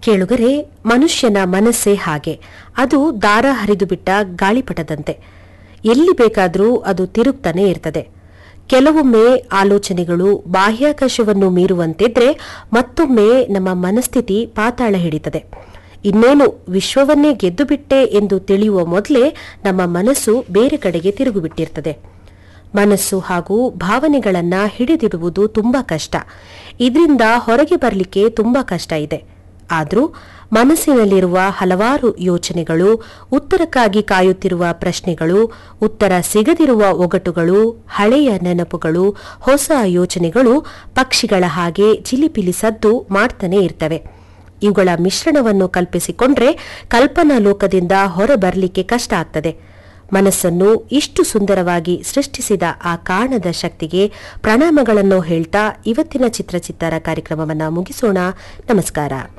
ಕೇಳುಗರೆ ಮನುಷ್ಯನ ಮನಸ್ಸೇ ಹಾಗೆ ಅದು ದಾರ ಹರಿದು ಬಿಟ್ಟ ಗಾಳಿಪಟದಂತೆ ಎಲ್ಲಿ ಬೇಕಾದರೂ ಅದು ತಿರುಗ್ತಾನೆ ಇರ್ತದೆ ಕೆಲವೊಮ್ಮೆ ಆಲೋಚನೆಗಳು ಬಾಹ್ಯಾಕಾಶವನ್ನು ಮೀರುವಂತಿದ್ರೆ ಮತ್ತೊಮ್ಮೆ ನಮ್ಮ ಮನಸ್ಥಿತಿ ಪಾತಾಳ ಹಿಡಿತದೆ ಇನ್ನೇನು ವಿಶ್ವವನ್ನೇ ಗೆದ್ದು ಬಿಟ್ಟೆ ಎಂದು ತಿಳಿಯುವ ಮೊದಲೇ ನಮ್ಮ ಮನಸ್ಸು ಬೇರೆ ಕಡೆಗೆ ತಿರುಗುಬಿಟ್ಟಿರ್ತದೆ ಮನಸ್ಸು ಹಾಗೂ ಭಾವನೆಗಳನ್ನ ಹಿಡಿದಿಡುವುದು ತುಂಬಾ ಕಷ್ಟ ಇದರಿಂದ ಹೊರಗೆ ಬರಲಿಕ್ಕೆ ತುಂಬಾ ಕಷ್ಟ ಇದೆ ಆದರೂ ಮನಸ್ಸಿನಲ್ಲಿರುವ ಹಲವಾರು ಯೋಚನೆಗಳು ಉತ್ತರಕ್ಕಾಗಿ ಕಾಯುತ್ತಿರುವ ಪ್ರಶ್ನೆಗಳು ಉತ್ತರ ಸಿಗದಿರುವ ಒಗಟುಗಳು ಹಳೆಯ ನೆನಪುಗಳು ಹೊಸ ಯೋಚನೆಗಳು ಪಕ್ಷಿಗಳ ಹಾಗೆ ಚಿಲಿಪಿಲಿ ಸದ್ದು ಮಾಡ್ತಾನೆ ಇರ್ತವೆ ಇವುಗಳ ಮಿಶ್ರಣವನ್ನು ಕಲ್ಪಿಸಿಕೊಂಡ್ರೆ ಕಲ್ಪನಾ ಲೋಕದಿಂದ ಹೊರಬರಲಿಕ್ಕೆ ಕಷ್ಟ ಆಗ್ತದೆ ಮನಸ್ಸನ್ನು ಇಷ್ಟು ಸುಂದರವಾಗಿ ಸೃಷ್ಟಿಸಿದ ಆ ಕಾರಣದ ಶಕ್ತಿಗೆ ಪ್ರಣಾಮಗಳನ್ನು ಹೇಳ್ತಾ ಇವತ್ತಿನ ಚಿತ್ರಚಿತ್ತಾರ ಕಾರ್ಯಕ್ರಮವನ್ನು ಮುಗಿಸೋಣ ನಮಸ್ಕಾರ